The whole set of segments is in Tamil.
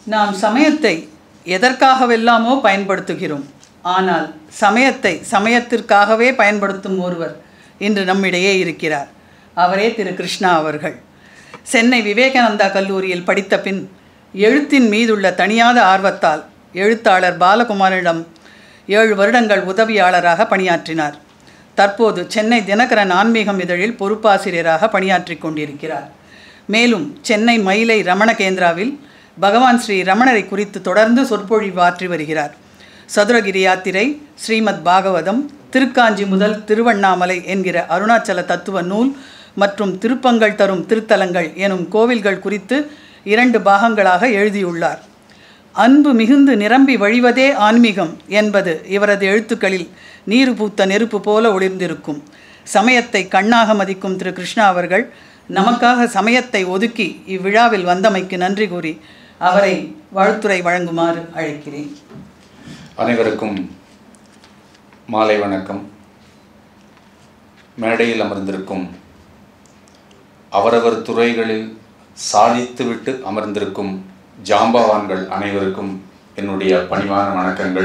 நாம் சமயத்தை எதற்காகவெல்லாமோ பயன்படுத்துகிறோம் ஆனால் சமயத்தை சமயத்திற்காகவே பயன்படுத்தும் ஒருவர் இன்று நம்மிடையே இருக்கிறார் அவரே திரு கிருஷ்ணா அவர்கள் சென்னை விவேகானந்தா கல்லூரியில் படித்த பின் எழுத்தின் மீதுள்ள தனியாத ஆர்வத்தால் எழுத்தாளர் பாலகுமாரிடம் ஏழு வருடங்கள் உதவியாளராக பணியாற்றினார் தற்போது சென்னை தினகரன் ஆன்மீகம் இதழில் பொறுப்பாசிரியராக பணியாற்றிக் கொண்டிருக்கிறார் மேலும் சென்னை மயிலை ரமண கேந்திராவில் பகவான் ஸ்ரீ ரமணரை குறித்து தொடர்ந்து சொற்பொழிவு ஆற்றி வருகிறார் சதுரகிரி யாத்திரை ஸ்ரீமத் பாகவதம் திருக்காஞ்சி முதல் திருவண்ணாமலை என்கிற அருணாச்சல தத்துவ நூல் மற்றும் திருப்பங்கள் தரும் திருத்தலங்கள் எனும் கோவில்கள் குறித்து இரண்டு பாகங்களாக எழுதியுள்ளார் அன்பு மிகுந்து நிரம்பி வழிவதே ஆன்மீகம் என்பது இவரது எழுத்துக்களில் நீரு பூத்த நெருப்பு போல ஒளிர்ந்திருக்கும் சமயத்தை கண்ணாக மதிக்கும் திரு கிருஷ்ணா அவர்கள் நமக்காக சமயத்தை ஒதுக்கி இவ்விழாவில் வந்தமைக்கு நன்றி கூறி அவரை வாழ்த்துரை வழங்குமாறு அழைக்கிறேன் அனைவருக்கும் மாலை வணக்கம் மேடையில் அமர்ந்திருக்கும் அவரவர் துறைகளில் சாதித்துவிட்டு அமர்ந்திருக்கும் ஜாம்பவான்கள் அனைவருக்கும் என்னுடைய பணிவான வணக்கங்கள்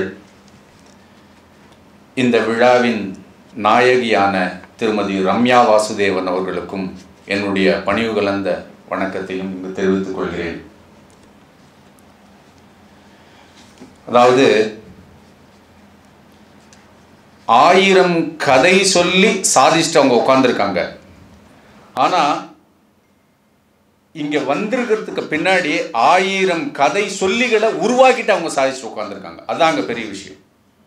இந்த விழாவின் நாயகியான திருமதி ரம்யா வாசுதேவன் அவர்களுக்கும் என்னுடைய பணிவு கலந்த வணக்கத்தையும் இங்கு தெரிவித்துக் கொள்கிறேன் அதாவது ஆயிரம் கதை சொல்லி சாதிச்சுட்டு அவங்க உட்காந்துருக்காங்க ஆனால் இங்கே வந்திருக்கிறதுக்கு பின்னாடி ஆயிரம் கதை சொல்லிகளை உருவாக்கிட்டு அவங்க சாதிச்சுட்டு உட்காந்துருக்காங்க அதுதான் அங்கே பெரிய விஷயம்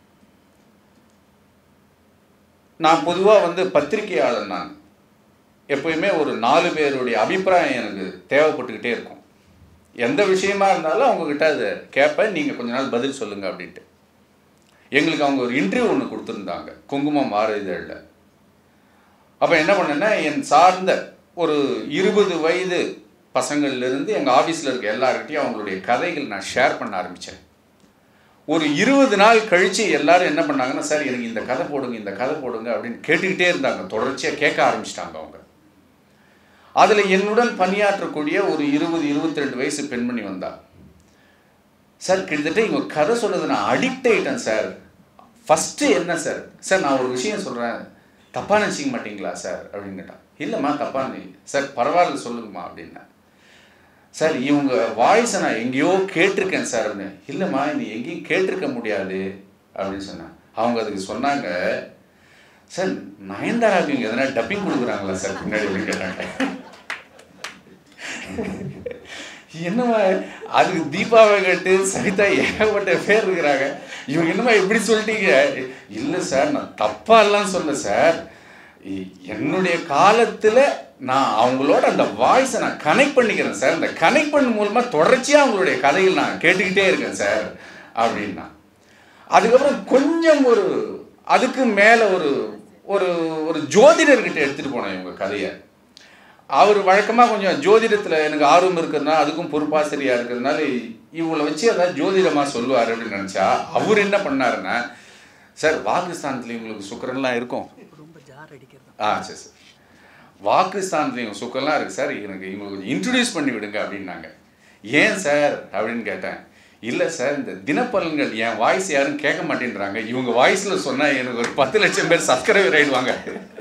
நான் பொதுவாக வந்து பத்திரிகையாளர் நான் எப்பயுமே ஒரு நாலு பேருடைய அபிப்பிராயம் எனக்கு தேவைப்பட்டுக்கிட்டே இருக்கும் எந்த விஷயமா இருந்தாலும் அவங்கக்கிட்ட அதை கேட்பேன் நீங்கள் கொஞ்ச நாள் பதில் சொல்லுங்கள் அப்படின்ட்டு எங்களுக்கு அவங்க ஒரு இன்டர்வியூ ஒன்று கொடுத்துருந்தாங்க குங்குமம் மாறு இதழில் அப்போ என்ன பண்ணேன்னா என் சார்ந்த ஒரு இருபது வயது பசங்கள்லேருந்து எங்கள் ஆஃபீஸில் இருக்க எல்லார்கிட்டையும் அவங்களுடைய கதைகள் நான் ஷேர் பண்ண ஆரம்பித்தேன் ஒரு இருபது நாள் கழித்து எல்லாரும் என்ன பண்ணாங்கன்னா சார் எனக்கு இந்த கதை போடுங்க இந்த கதை போடுங்க அப்படின்னு கேட்டுக்கிட்டே இருந்தாங்க தொடர்ச்சியாக கேட்க ஆரம்பிச்சிட்டாங்க அவங்க அதில் என்னுடன் பணியாற்றக்கூடிய ஒரு இருபது இருபத்தி ரெண்டு வயசு பெண்மணி வந்தா சார் கிட்டத்தட்ட இவங்க கதை சொன்னது நான் அடிக்ட் ஆகிட்டேன் சார் ஃபஸ்ட்டு என்ன சார் சார் நான் ஒரு விஷயம் சொல்கிறேன் தப்பாக நினச்சிக்க மாட்டீங்களா சார் அப்படின்னு கேட்டான் இல்லைம்மா தப்பாக நீ சார் பரவாயில்ல சொல்லுங்கம்மா அப்படின்னா சார் இவங்க வாய்ஸை நான் எங்கேயோ கேட்டிருக்கேன் சார் அப்படின்னு இல்லைம்மா நீ எங்கேயும் கேட்டிருக்க முடியாது அப்படின்னு சொன்னேன் அவங்க அதுக்கு சொன்னாங்க சார் நயன்தாராவுக்கு இங்கே எதனா டப்பிங் கொடுக்குறாங்களா சார் பின்னாடி அப்படின்னு கேட்டாங்க என்னம்மா அதுக்கு தீபாவை கேட்டு சவிதா ஏகப்பட்ட பேர் இருக்கிறாங்க இவங்க என்னம்மா இப்படி சொல்லிட்டீங்க இல்லை சார் நான் தப்பாலாம் சொல்ல சார் என்னுடைய காலத்தில் நான் அவங்களோட அந்த வாய்ஸை நான் கனெக்ட் பண்ணிக்கிறேன் சார் இந்த கனெக்ட் பண்ண மூலமாக தொடர்ச்சியாக அவங்களுடைய கதைகள் நான் கேட்டுக்கிட்டே இருக்கேன் சார் அப்படின்னா அதுக்கப்புறம் கொஞ்சம் ஒரு அதுக்கு மேலே ஒரு ஒரு ஒரு ஜோதிடர்கிட்ட எடுத்துகிட்டு போனேன் இவங்க கதையை அவர் வழக்கமாக கொஞ்சம் ஜோதிடத்தில் எனக்கு ஆர்வம் இருக்கிறதுனால அதுக்கும் பொறுப்பாசிரியாக இருக்கிறதுனால இவங்களை வச்சு ஏதாவது ஜோதிடமாக சொல்லுவார் அப்படின்னு நினச்சா அவர் என்ன பண்ணாருன்னா சார் வாக்குஸ்தானத்தில் இவங்களுக்கு சுக்கரன்லாம் இருக்கும் ஆ சரி சார் வாக்குஸ்தானத்தில் இவங்க சுக்கரெல்லாம் இருக்குது சார் எனக்கு இவங்க கொஞ்சம் இன்ட்ரடியூஸ் பண்ணி விடுங்க அப்படின்னாங்க ஏன் சார் அப்படின்னு கேட்டேன் இல்லை சார் இந்த தினப்பலன்கள் என் வாய்ஸ் யாரும் கேட்க மாட்டேன்றாங்க இவங்க வாய்ஸில் சொன்னால் எனக்கு ஒரு பத்து லட்சம் பேர் சப்ஸ்கிரைபர் ஆயிடுவாங்க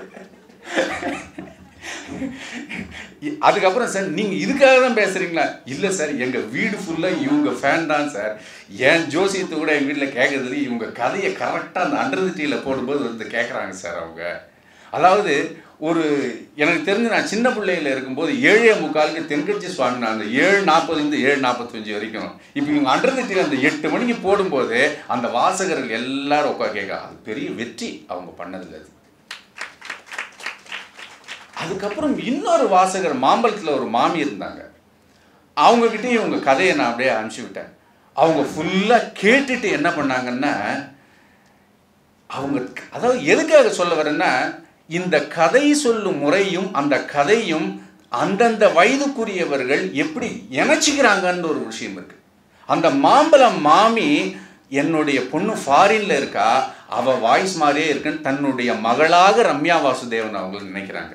அதுக்கப்புறம் சார் நீங்கள் இதுக்காக தான் பேசுகிறீங்களா இல்லை சார் எங்கள் வீடு ஃபுல்லாக இவங்க ஃபேன் தான் சார் என் ஜோசியத்தை கூட எங்கள் வீட்டில் கேட்குறது இவங்க கதையை கரெக்டாக அந்த அண்டர்திட்டியில் போடும்போது வந்து கேட்குறாங்க சார் அவங்க அதாவது ஒரு எனக்கு தெரிஞ்சு நான் சின்ன பிள்ளையில் இருக்கும்போது ஏழே முக்காலுக்கு தென்கட்சி சுவாமி நான் அந்த ஏழு நாற்பதுலேருந்து ஏழு நாற்பத்தஞ்சு வரைக்கும் இப்போ இவங்க அண்டர்திட்டியில் அந்த எட்டு மணிக்கு போடும்போது அந்த வாசகர்கள் எல்லாரும் உட்கார கேட்க அது பெரிய வெற்றி அவங்க பண்ணதில் அது அதுக்கப்புறம் இன்னொரு வாசகர் மாம்பழத்தில் ஒரு மாமி இருந்தாங்க அவங்கக்கிட்டே இவங்க கதையை நான் அப்படியே அனுப்பிச்சி விட்டேன் அவங்க ஃபுல்லாக கேட்டுட்டு என்ன பண்ணாங்கன்னா அவங்க அதாவது எதுக்காக சொல்ல வரேன்னா இந்த கதை சொல்லும் முறையும் அந்த கதையும் அந்தந்த வயதுக்குரியவர்கள் எப்படி இணைச்சிக்கிறாங்கன்ற ஒரு விஷயம் இருக்கு அந்த மாம்பழம் மாமி என்னுடைய பொண்ணு ஃபாரின்ல இருக்கா அவ வாய்ஸ் மாதிரியே இருக்குன்னு தன்னுடைய மகளாக ரம்யா வாசுதேவன் அவங்க நினைக்கிறாங்க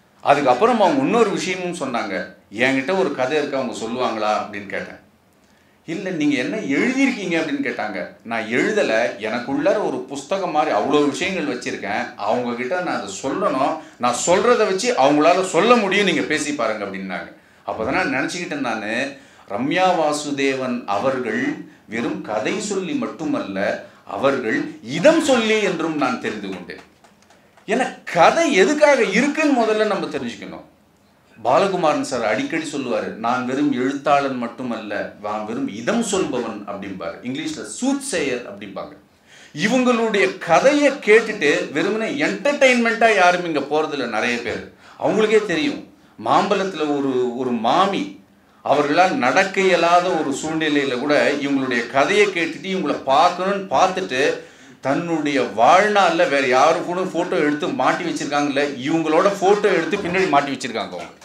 அதுக்கப்புறம் அவங்க இன்னொரு விஷயமும் சொன்னாங்க என்கிட்ட ஒரு கதை இருக்கு அவங்க சொல்லுவாங்களா அப்படின்னு கேட்டேன் இல்லை நீங்கள் என்ன எழுதியிருக்கீங்க அப்படின்னு கேட்டாங்க நான் எழுதலை எனக்குள்ளார ஒரு புஸ்தகம் மாதிரி அவ்வளோ விஷயங்கள் வச்சுருக்கேன் அவங்கக்கிட்ட நான் அதை சொல்லணும் நான் சொல்கிறத வச்சு அவங்களால சொல்ல முடியும் நீங்கள் பேசி பாருங்க அப்படின்னாங்க அப்போ தான் நான் நினச்சிக்கிட்டேன் நான் ரம்யா வாசுதேவன் அவர்கள் வெறும் கதை சொல்லி மட்டுமல்ல அவர்கள் இதம் சொல்லி என்றும் நான் தெரிந்து கொண்டேன் ஏன்னா கதை எதுக்காக இருக்குன்னு முதல்ல நம்ம தெரிஞ்சுக்கணும் பாலகுமாரன் சார் அடிக்கடி சொல்லுவார் நான் வெறும் எழுத்தாளன் மட்டுமல்ல நான் வெறும் இதம் சொல்பவன் அப்படிம்பாரு இங்கிலீஷில் சூத் சேயர் அப்படிம்பாங்க இவங்களுடைய கதையை கேட்டுட்டு வெறுமனே என்டர்டெயின்மெண்ட்டாக யாரும் இங்கே போகிறதில்ல நிறைய பேர் அவங்களுக்கே தெரியும் மாம்பழத்தில் ஒரு ஒரு மாமி அவர்களால் நடக்க இயலாத ஒரு சூழ்நிலையில் கூட இவங்களுடைய கதையை கேட்டுட்டு இவங்களை பார்க்கணும்னு பார்த்துட்டு தன்னுடைய வாழ்நாளில் வேற யாரு கூட ஃபோட்டோ எடுத்து மாட்டி வச்சிருக்காங்கல்ல இவங்களோட ஃபோட்டோ எடுத்து பின்னாடி மாட்டி வச்சிருக்காங்க அவங்க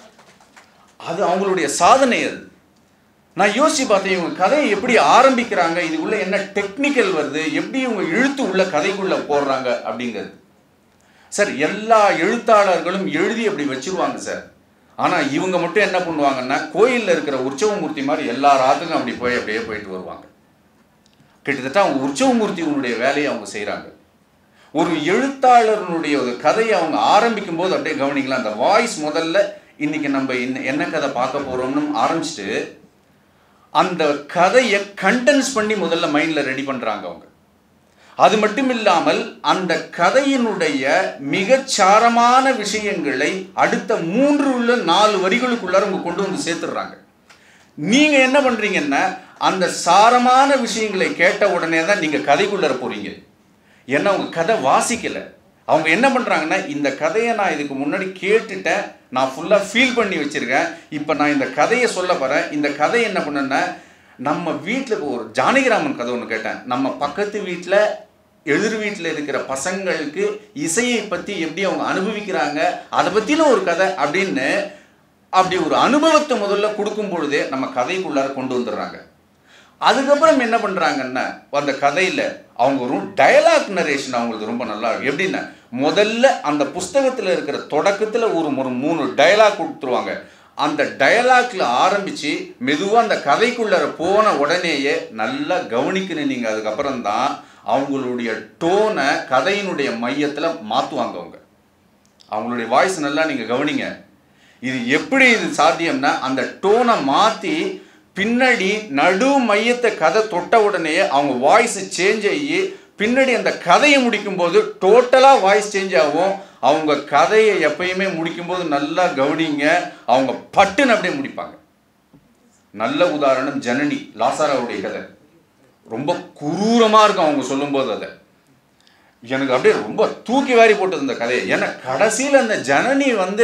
அது அவங்களுடைய சாதனை அது நான் யோசிச்சு பார்த்தேன் இவங்க கதையை எப்படி ஆரம்பிக்கிறாங்க இதுக்குள்ள என்ன டெக்னிக்கல் வருது எப்படி இவங்க இழுத்து உள்ள கதைக்குள்ள போடுறாங்க அப்படிங்கிறது சார் எல்லா எழுத்தாளர்களும் எழுதி அப்படி வச்சிருவாங்க சார் ஆனால் இவங்க மட்டும் என்ன பண்ணுவாங்கன்னா கோயிலில் இருக்கிற உற்சவமூர்த்தி மாதிரி எல்லா ராத்துக்கும் அப்படி போய் அப்படியே போயிட்டு வருவாங்க கிட்டத்தட்ட அவங்க உற்சவமூர்த்திகளுடைய வேலையை அவங்க செய்கிறாங்க ஒரு எழுத்தாளர்களுடைய ஒரு கதையை அவங்க ஆரம்பிக்கும் போது அப்படியே கவனிக்கலாம் அந்த வாய்ஸ் முதல்ல இன்னைக்கு நம்ம என்ன என்ன கதை பார்க்க போகிறோம்னு ஆரம்பிச்சுட்டு அந்த கதையை கண்டென்ஸ் பண்ணி முதல்ல மைண்டில் ரெடி பண்ணுறாங்க அவங்க அது மட்டும் இல்லாமல் அந்த கதையினுடைய மிகச்சாரமான விஷயங்களை அடுத்த மூன்று உள்ள நாலு வரிகளுக்குள்ளார அவங்க கொண்டு வந்து சேர்த்துடுறாங்க நீங்க என்ன பண்றீங்கன்னா அந்த சாரமான விஷயங்களை கேட்ட உடனே தான் நீங்க கதைக்குள்ளர போறீங்க ஏன்னா அவங்க கதை வாசிக்கல அவங்க என்ன பண்றாங்கன்னா இந்த கதையை நான் இதுக்கு முன்னாடி கேட்டுட்டேன் நான் ஃபுல்லா ஃபீல் பண்ணி வச்சிருக்கேன் இப்போ நான் இந்த கதையை சொல்ல போறேன் இந்த கதை என்ன பண்ணேன்னா நம்ம வீட்டில் ஒரு ஜானகிராமன் கதை ஒன்று கேட்டேன் நம்ம பக்கத்து வீட்டில் எதிர் வீட்டில் இருக்கிற பசங்களுக்கு இசையை பற்றி எப்படி அவங்க அனுபவிக்கிறாங்க அதை பற்றின ஒரு கதை அப்படின்னு அப்படி ஒரு அனுபவத்தை முதல்ல கொடுக்கும் பொழுதே நம்ம கதைக்குள்ளார கொண்டு வந்துடுறாங்க அதுக்கப்புறம் என்ன பண்ணுறாங்கன்னா அந்த கதையில் அவங்க ஒரு டயலாக் நரேஷன் அவங்களுக்கு ரொம்ப நல்லா இருக்கும் எப்படின்னா முதல்ல அந்த புஸ்தகத்தில் இருக்கிற தொடக்கத்தில் ஒரு ஒரு மூணு டயலாக் கொடுத்துருவாங்க அந்த டயலாக்ல ஆரம்பித்து மெதுவாக அந்த கதைக்குள்ளார போன உடனேயே நல்லா கவனிக்கணும் நீங்கள் அதுக்கப்புறம் தான் அவங்களுடைய டோனை கதையினுடைய மையத்தில் மாற்றுவாங்க அவங்க அவங்களுடைய வாய்ஸ் நல்லா நீங்கள் கவனிங்க இது எப்படி இது சாத்தியம்னா அந்த டோனை மாற்றி பின்னாடி நடு மையத்தை கதை தொட்ட உடனே அவங்க வாய்ஸ் சேஞ்ச் ஆகி பின்னாடி அந்த கதையை முடிக்கும்போது டோட்டலாக வாய்ஸ் சேஞ்ச் ஆகும் அவங்க கதையை எப்பயுமே முடிக்கும்போது நல்லா கவனிங்க அவங்க பட்டுன்னு அப்படியே முடிப்பாங்க நல்ல உதாரணம் ஜனனி லாசாராவுடைய கதை ரொம்ப குரூரமாக இருக்கும் அவங்க சொல்லும்போது அதை எனக்கு அப்படியே ரொம்ப தூக்கி வாரி போட்டது இந்த கதையை ஏன்னா கடைசியில் அந்த ஜனனி வந்து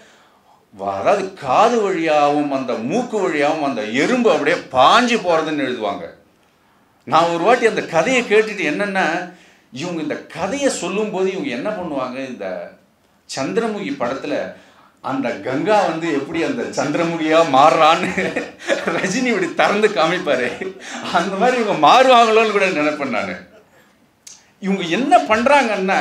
அதாவது காது வழியாகவும் அந்த மூக்கு வழியாகவும் அந்த எறும்பு அப்படியே பாஞ்சு போகிறதுன்னு எழுதுவாங்க நான் ஒரு வாட்டி அந்த கதையை கேட்டுட்டு என்னென்னா இவங்க இந்த கதையை சொல்லும்போது இவங்க என்ன பண்ணுவாங்க இந்த சந்திரமுகி படத்தில் அந்த கங்கா வந்து எப்படி அந்த சந்திரமுகியாக மாறுறான்னு ரஜினி இப்படி திறந்து காமிப்பாரு அந்த மாதிரி இவங்க மாறுவாங்களோன்னு கூட நினைப்பேன் நான் இவங்க என்ன பண்ணுறாங்கன்னா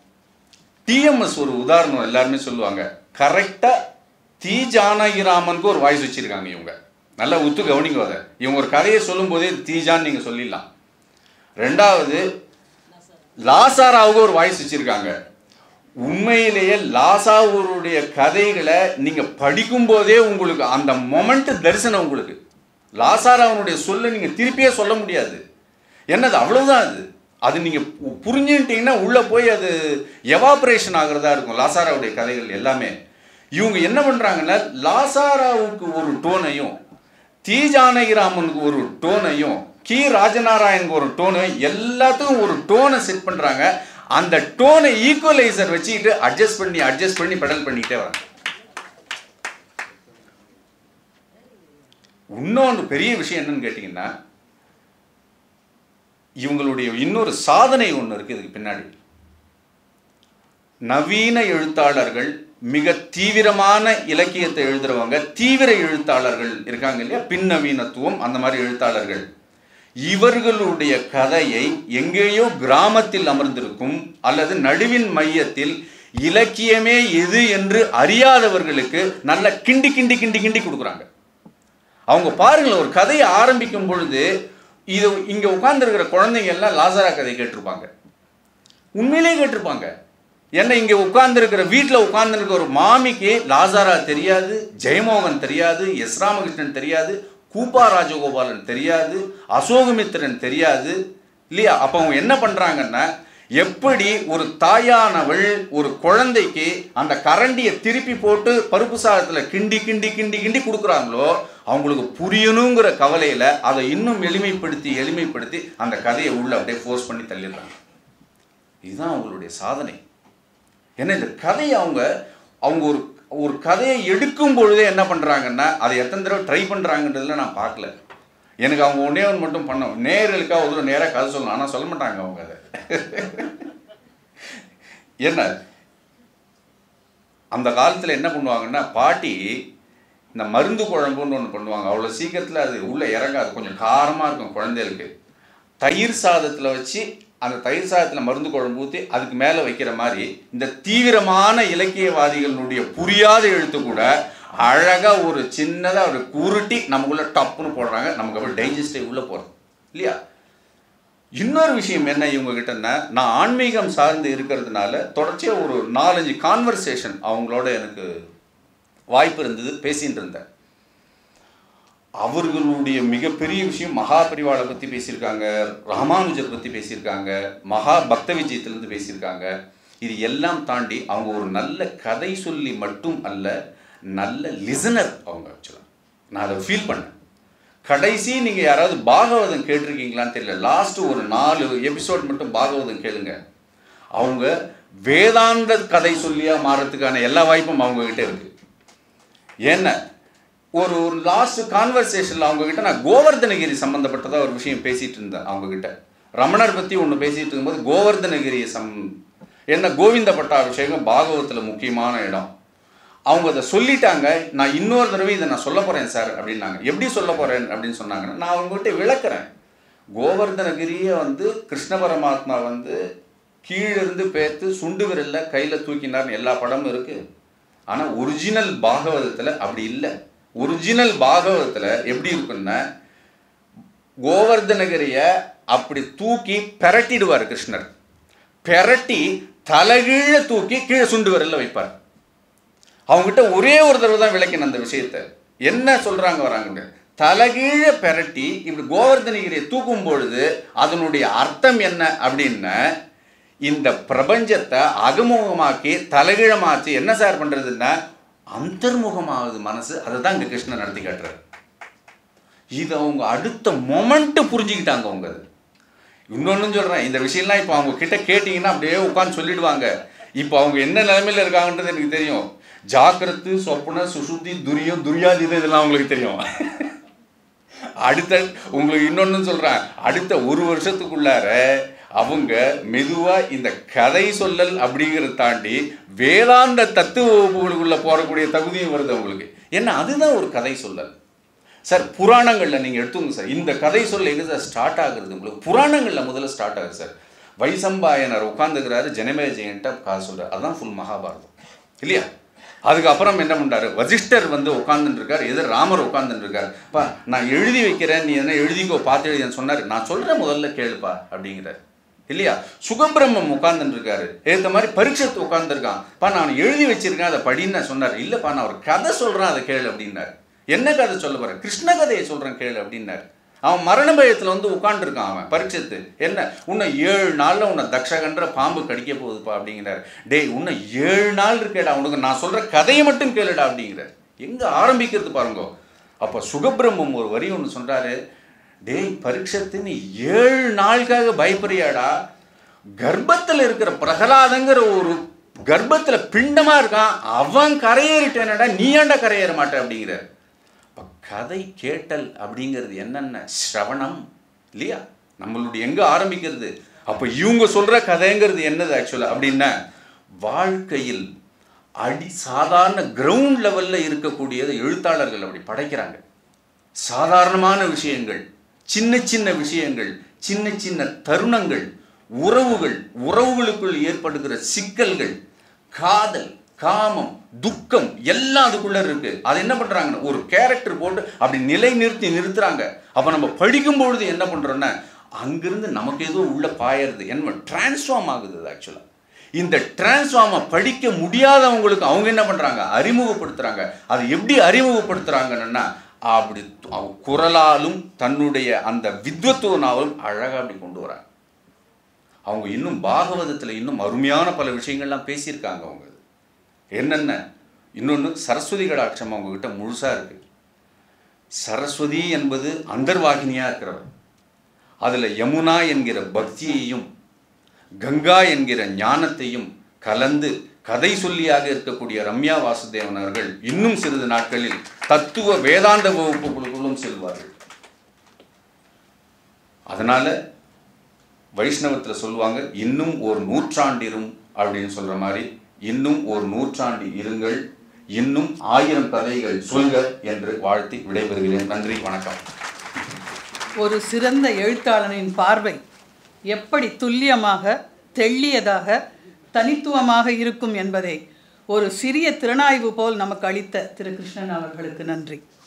டிஎம்எஸ் ஒரு உதாரணம் எல்லாருமே சொல்லுவாங்க கரெக்டாக தி ஜானகிராமனுக்கு ஒரு வாய்ஸ் வச்சுருக்காங்க இவங்க நல்லா உத்து கவனிங்க அதை இவங்க ஒரு கதையை சொல்லும்போதே தீஜான்னு நீங்கள் சொல்லிடலாம் ரெண்டாவது லாசாராவுக்கு ஒரு வாய்ஸ் வச்சுருக்காங்க உண்மையிலேயே லாசாவூருடைய கதைகளை நீங்கள் படிக்கும்போதே உங்களுக்கு அந்த மொமெண்ட் தரிசனம் உங்களுக்கு லாசாராவனுடைய சொல்ல நீங்கள் திருப்பியே சொல்ல முடியாது என்னது அவ்வளவுதான் அது அது நீங்கள் புரிஞ்சுட்டீங்கன்னா உள்ளே போய் அது எவாபரேஷன் ஆகிறதா இருக்கும் லாசாராவுடைய கதைகள் எல்லாமே இவங்க என்ன பண்ணுறாங்கன்னா லாசாராவுக்கு ஒரு டோனையும் தி ஜானகிராமனுக்கு ஒரு டோனையும் கி ராஜநாராயணுக்கு ஒரு டோனையும் எல்லாத்துக்கும் ஒரு டோனை செட் பண்ணுறாங்க அந்த டோனை ஈக்குவலைசர் வச்சுக்கிட்டு அட்ஜஸ்ட் பண்ணி அட்ஜஸ்ட் பண்ணி பெடல் பண்ணிக்கிட்டே வராங்க இன்னொன்று பெரிய விஷயம் என்னன்னு கேட்டிங்கன்னா இவங்களுடைய இன்னொரு சாதனை ஒன்று இருக்குது இதுக்கு பின்னாடி நவீன எழுத்தாளர்கள் மிக தீவிரமான இலக்கியத்தை எழுதுறவங்க தீவிர எழுத்தாளர்கள் இருக்காங்க இல்லையா பின்னவீனத்துவம் அந்த மாதிரி எழுத்தாளர்கள் இவர்களுடைய கதையை எங்கேயோ கிராமத்தில் அமர்ந்திருக்கும் அல்லது நடுவின் மையத்தில் இலக்கியமே எது என்று அறியாதவர்களுக்கு நல்ல கிண்டி கிண்டி கிண்டி கிண்டி கொடுக்குறாங்க அவங்க பாருங்களேன் ஒரு கதையை ஆரம்பிக்கும் பொழுது இது இங்கே உட்கார்ந்துருக்கிற குழந்தைங்க எல்லாம் லாசாரா கதை கேட்டிருப்பாங்க உண்மையிலேயே கேட்டிருப்பாங்க ஏன்னா இங்கே உட்கார்ந்துருக்கிற வீட்டில் உட்கார்ந்துருக்க ஒரு மாமிக்கு லாசாரா தெரியாது ஜெயமோகன் தெரியாது எஸ் ராமகிருஷ்ணன் தெரியாது கூப்பா ராஜகோபாலன் தெரியாது அசோகமித்திரன் தெரியாது இல்லையா அப்போ அவங்க என்ன பண்ணுறாங்கன்னா எப்படி ஒரு தாயானவள் ஒரு குழந்தைக்கு அந்த கரண்டியை திருப்பி போட்டு பருப்பு சாதத்தில் கிண்டி கிண்டி கிண்டி கிண்டி கொடுக்குறாங்களோ அவங்களுக்கு புரியணுங்கிற கவலையில் அதை இன்னும் எளிமைப்படுத்தி எளிமைப்படுத்தி அந்த கதையை உள்ள அப்படியே ஃபோர்ஸ் பண்ணி தள்ளிடுறாங்க இதுதான் அவங்களுடைய சாதனை ஏன்னா இந்த கதையை அவங்க அவங்க ஒரு ஒரு கதையை எடுக்கும் பொழுதே என்ன பண்ணுறாங்கன்னா அதை எத்தனை தடவை ட்ரை பண்ணுறாங்கன்றதுல நான் பார்க்கல எனக்கு அவங்க ஒன்றே ஒன்று மட்டும் பண்ணோம் நேர்களுக்காக ஒரு தடவை நேராக கதை சொல்லணும் ஆனால் சொல்ல மாட்டாங்க அவங்க அதை என்ன அந்த காலத்தில் என்ன பண்ணுவாங்கன்னா பாட்டி இந்த மருந்து குழம்புன்னு ஒன்று பண்ணுவாங்க அவ்வளோ சீக்கிரத்தில் அது உள்ளே இறங்காது கொஞ்சம் காரமாக இருக்கும் குழந்தைகளுக்கு தயிர் சாதத்தில் வச்சு அந்த தயிர் சாதத்தில் மருந்து குழம்பு ஊற்றி அதுக்கு மேலே வைக்கிற மாதிரி இந்த தீவிரமான இலக்கியவாதிகளுடைய புரியாத எழுத்து கூட அழகாக ஒரு சின்னதாக ஒரு குருட்டி நமக்குள்ள டப்புன்னு போடுறாங்க நமக்கு அப்புறம் டைஜஸ்டே உள்ளே போகிறது இல்லையா இன்னொரு விஷயம் என்ன இவங்க கிட்டன்னா நான் ஆன்மீகம் சார்ந்து இருக்கிறதுனால தொடர்ச்சியாக ஒரு நாலஞ்சு கான்வர்சேஷன் அவங்களோட எனக்கு வாய்ப்பு இருந்தது பேசின்னு இருந்தேன் அவர்களுடைய மிகப்பெரிய விஷயம் மகா பரிவாளை பற்றி பேசியிருக்காங்க ராமானுஜர் பற்றி பேசியிருக்காங்க மகா பக்த விஜயத்திலேருந்து பேசியிருக்காங்க இது எல்லாம் தாண்டி அவங்க ஒரு நல்ல கதை சொல்லி மட்டும் அல்ல நல்ல லிசனர் அவங்க ஆக்சுவலாக நான் அதை ஃபீல் பண்ணேன் கடைசி நீங்கள் யாராவது பாகவதம் கேட்டிருக்கீங்களான்னு தெரியல லாஸ்ட் ஒரு நாலு எபிசோட் மட்டும் பாகவதம் கேளுங்க அவங்க வேதாந்த கதை சொல்லியா மாறத்துக்கான எல்லா வாய்ப்பும் அவங்க கிட்ட இருக்கு ஏன்னா ஒரு ஒரு லாஸ்ட் கான்வர்சேஷனில் அவங்கக்கிட்ட நான் கோவர்தனகிரி சம்மந்தப்பட்டதாக ஒரு விஷயம் பேசிகிட்டு இருந்தேன் அவங்கக்கிட்ட ரமணர் பற்றி ஒன்று பேசிகிட்டு இருக்கும்போது கோவர்தனகிரியை சம் என்ன கோவிந்த பட்டாபிஷேகம் பாகவத்தில் முக்கியமான இடம் அவங்க அதை சொல்லிட்டாங்க நான் இன்னொரு தடவை இதை நான் சொல்ல போகிறேன் சார் அப்படின்னாங்க எப்படி சொல்ல போகிறேன் அப்படின்னு சொன்னாங்கன்னா நான் அவங்ககிட்ட விளக்குறேன் கோவர்தனகிரியை வந்து கிருஷ்ண பரமாத்மா வந்து கீழிருந்து பேர்த்து சுண்டு விரலில் கையில் தூக்கினார்னு எல்லா படமும் இருக்குது ஆனால் ஒரிஜினல் பாகவதத்தில் அப்படி இல்லை ஒரிஜினல் பாகவதத்தில் எப்படி இருக்குன்னா கோவர்தனகிரியை அப்படி தூக்கி பெரட்டிடுவார் கிருஷ்ணர் பெரட்டி தலைகீழ தூக்கி கீழே சுண்டு விரலில் வைப்பார் அவங்ககிட்ட ஒரே ஒரு தடவை தான் விளக்கின அந்த விஷயத்தை என்ன சொல்றாங்க வராங்க தலைகீழ பெரட்டி இப்படி கோவர்தனகிரியை தூக்கும் பொழுது அதனுடைய அர்த்தம் என்ன அப்படின்னா இந்த பிரபஞ்சத்தை அகமுகமாக்கி தலைகீழமாச்சு என்ன சார் பண்றதுன்னா அந்தர்முகமாகுது மனசு அதை தான் இங்கே கிருஷ்ணன் நடத்தி காட்டுறாரு இது அவங்க அடுத்த மொமெண்ட்டு புரிஞ்சுக்கிட்டாங்க அவங்க அது இன்னொன்னு சொல்கிறேன் இந்த விஷயம்லாம் இப்போ அவங்க கிட்ட கேட்டிங்கன்னா அப்படியே உட்காந்து சொல்லிடுவாங்க இப்போ அவங்க என்ன நிலைமையில இருக்காங்கன்றது எனக்கு தெரியும் ஜாக்கிரத்து சொப்பன சுசுத்தி துரியம் துரியாதிதம் இதெல்லாம் அவங்களுக்கு தெரியும் அடுத்த உங்களுக்கு இன்னொன்னு சொல்கிறேன் அடுத்த ஒரு வருஷத்துக்குள்ளார அவங்க மெதுவாக இந்த கதை சொல்லல் அப்படிங்கிறத தாண்டி வேதாந்த தத்துவ வகுப்புகளுக்குள்ள போகக்கூடிய தகுதியும் வருது அவங்களுக்கு ஏன்னா அதுதான் ஒரு கதை சொல்லல் சார் புராணங்களில் நீங்கள் எடுத்துங்க சார் இந்த கதை சொல்ல எங்கே சார் ஸ்டார்ட் ஆகுறது உங்களுக்கு புராணங்களில் முதல்ல ஸ்டார்ட் ஆகுது சார் வைசம்பாயனர் உட்காந்துக்கிறாரு ஜனமே ஜெயன்ட்ட காசு சொல்கிறார் அதுதான் ஃபுல் மகாபாரதம் இல்லையா அதுக்கப்புறம் என்ன பண்ணுறாரு வசிஷ்டர் வந்து உட்காந்துட்டு இருக்கார் எதிர் ராமர் உட்காந்துட்டு இருக்கார் பா நான் எழுதி வைக்கிறேன் நீ என்ன எழுதிக்கோ பார்த்து எழுதின்னு சொன்னார் நான் சொல்கிறேன் முதல்ல கேளுப்பா அப்படிங்கிறார் இல்லையா சுகபிரம்மம் உட்காந்துட்டு இருக்காரு ஏற்ற மாதிரி பரீட்சத்து உட்காந்துருக்கான் பா நான் எழுதி வச்சிருக்கேன் அதை படின்னு சொன்னார் இல்லைப்பா நான் ஒரு கதை சொல்கிறேன் அதை கேளு அப்படின்னாரு என்ன கதை சொல்ல போகிறேன் கிருஷ்ண கதையை சொல்கிறேன் கேளு அப்படின்னாரு அவன் மரண பயத்தில் வந்து உட்காந்துருக்கான் அவன் பரீட்சத்து என்ன உன்னை ஏழு நாளில் உன்னை தக்ஷகன்ற பாம்பு கடிக்க போகுதுப்பா அப்படிங்கிறார் டேய் உன்னை ஏழு நாள் இருக்கேடா உனக்கு நான் சொல்கிற கதையை மட்டும் கேளுடா அப்படிங்கிறார் எங்கே ஆரம்பிக்கிறது பாருங்கோ அப்போ சுகபிரம்மம் ஒரு வரி ஒன்று சொல்கிறாரு டேய் பரீட்சத்து நீ ஏழு நாளுக்காக பயப்படுறியாடா கர்ப்பத்தில் இருக்கிற பிரகலாதங்கிற ஒரு கர்ப்பத்தில் பிண்டமாக இருக்கான் அவன் கரையேறிட்டேனடா நீ ஏன்டா கரையேற மாட்டே அப்படிங்கிறார் இப்போ கதை கேட்டல் அப்படிங்கிறது என்னென்ன ஸ்ரவணம் இல்லையா நம்மளுடைய எங்கே ஆரம்பிக்கிறது அப்போ இவங்க சொல்கிற கதைங்கிறது என்னது ஆக்சுவலாக அப்படின்னா வாழ்க்கையில் அடி சாதாரண கிரவுண்ட் லெவலில் இருக்கக்கூடியது எழுத்தாளர்கள் அப்படி படைக்கிறாங்க சாதாரணமான விஷயங்கள் சின்ன சின்ன விஷயங்கள் சின்ன சின்ன தருணங்கள் உறவுகள் உறவுகளுக்குள் ஏற்படுகிற சிக்கல்கள் காதல் காமம் துக்கம் எல்லாம் அதுக்குள்ள இருக்கு அது என்ன பண்றாங்கன்னா ஒரு கேரக்டர் போட்டு அப்படி நிலை நிறுத்தி நிறுத்துறாங்க அப்ப நம்ம படிக்கும் பொழுது என்ன பண்றோம்னா அங்கிருந்து நமக்கு ஏதோ உள்ள பாயறது என்ன டிரான்ஸ்ஃபார்ம் ஆகுது அது ஆக்சுவலா இந்த டிரான்ஸ்ஃபார்மை படிக்க முடியாதவங்களுக்கு அவங்க என்ன பண்றாங்க அறிமுகப்படுத்துறாங்க அது எப்படி அறிமுகப்படுத்துறாங்கன்னா அப்படி அவ குரலாலும் தன்னுடைய அந்த வித்வத்துவனாலும் அழகா அப்படி கொண்டு வராங்க அவங்க இன்னும் பாகவதத்தில் இன்னும் அருமையான பல விஷயங்கள்லாம் பேசியிருக்காங்க அவங்க என்னென்ன இன்னொன்று சரஸ்வதி கடாட்சம் அவங்க கிட்ட முழுசா இருக்கு சரஸ்வதி என்பது அந்தர்வாகினியா இருக்கிறவர் அதுல யமுனா என்கிற பக்தியையும் கங்கா என்கிற ஞானத்தையும் கலந்து கதை சொல்லியாக இருக்கக்கூடிய ரம்யா வாசுதேவன் அவர்கள் இன்னும் சிறிது நாட்களில் தத்துவ வேதாந்த வகுப்புகளுக்குள்ளும் செல்வார்கள் அதனால வைஷ்ணவத்தில் சொல்லுவாங்க இன்னும் ஒரு நூற்றாண்டிரும் அப்படின்னு சொல்ற மாதிரி இன்னும் ஒரு நூற்றாண்டு இருங்கள் இன்னும் ஆயிரம் கதைகள் சொல்க என்று வாழ்த்தி விடைபெறுகிறேன் நன்றி வணக்கம் ஒரு சிறந்த எழுத்தாளனின் பார்வை எப்படி துல்லியமாக தெள்ளியதாக தனித்துவமாக இருக்கும் என்பதை ஒரு சிறிய திறனாய்வு போல் நமக்கு அளித்த திரு கிருஷ்ணன் அவர்களுக்கு நன்றி